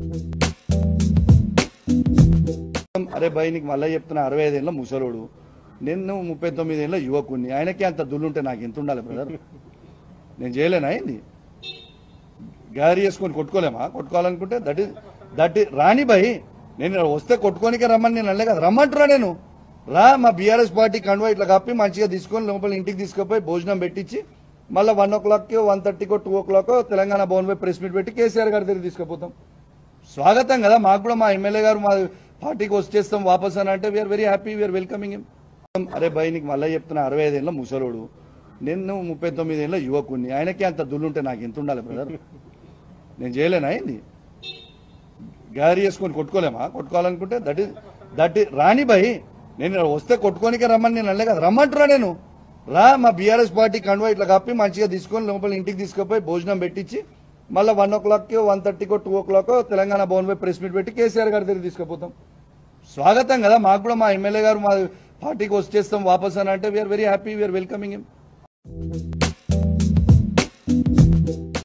అరే భయ్ నీకు మళ్ళీ చెప్తున్నా అరవై ఐదేళ్ళ ముసలోడు నేను ముప్పై తొమ్మిది ఏళ్ళ యువకుడిని ఆయనకే అంత దుల్లుంటే నాకు ఎంత ఉండాలి బ్రదర్ నేను చేయలేనా అయింది గారి వేసుకొని కొట్టుకోలేమా కొట్టుకోవాలనుకుంటే దట్ ఇస్ దట్ ఇస్ రాని భయ్ నేను ఇక్కడ వస్తే కొట్టుకోనికే రమ్మని నేను అనలే కదా రమ్మంటున్నా నేను రా మా బీఆర్ఎస్ పార్టీ కండువా ఇట్లా కప్పి మంచిగా తీసుకొని లోపల ఇంటికి తీసుకుపోయి భోజనం పెట్టించి మళ్ళీ వన్ ఓ క్లాక్కి వన్ థర్టీకో two o'clock Telangana Bhavan పై ప్రెస్ మీట్ పెట్టి కేసీఆర్ గారి దగ్గర తీసుకుపోతాం స్వాగతం కదా మాకు కూడా మా ఎమ్మెల్యే గారు మా పార్టీకి వచ్చేస్తాం వాపస్ అని అంటే we are very happy we are welcoming him అరే భయ్ నీకు మళ్ళీ చెప్తున్నా అరవై ఐదేళ్ళ ముసలోడు నేను ముప్పై తొమ్మిది ఏళ్ళ యువకుడిని ఆయనకే అంత దుల్లుంటే నాకు ఎంత ఉండాలి బ్రదర్ నేను చేయలేనా అయింది గారి వేసుకొని కొట్టుకోలేమా కొట్టుకోవాలనుకుంటే దట్ ఇస్ దట్ ఇస్ రాని భయ్ నేను ఇక్కడ వస్తే కొట్టుకోనికే రమ్మని నేను అనలే కదా రమ్మంటున్నా నేను రా మా బీఆర్ఎస్ పార్టీ కండువా ఇట్లా కప్పి మంచిగా తీసుకొని లోపల ఇంటికి తీసుకుపోయి భోజనం పెట్టించి మళ్ళీ వన్ ఓ క్లాక్కి వన్ థర్టీకో two o'clock Telangana Bhavan పై ప్రెస్ మీట్ పెట్టి కేసీఆర్ గారి దగ్గర తీసుకుపోతాం స్వాగతం కదా మాకు కూడా మా ఎమ్మెల్యే గారు మా పార్టీకి వచ్చేస్తాం వాపస్ అని అంటే we are very happy we are welcoming him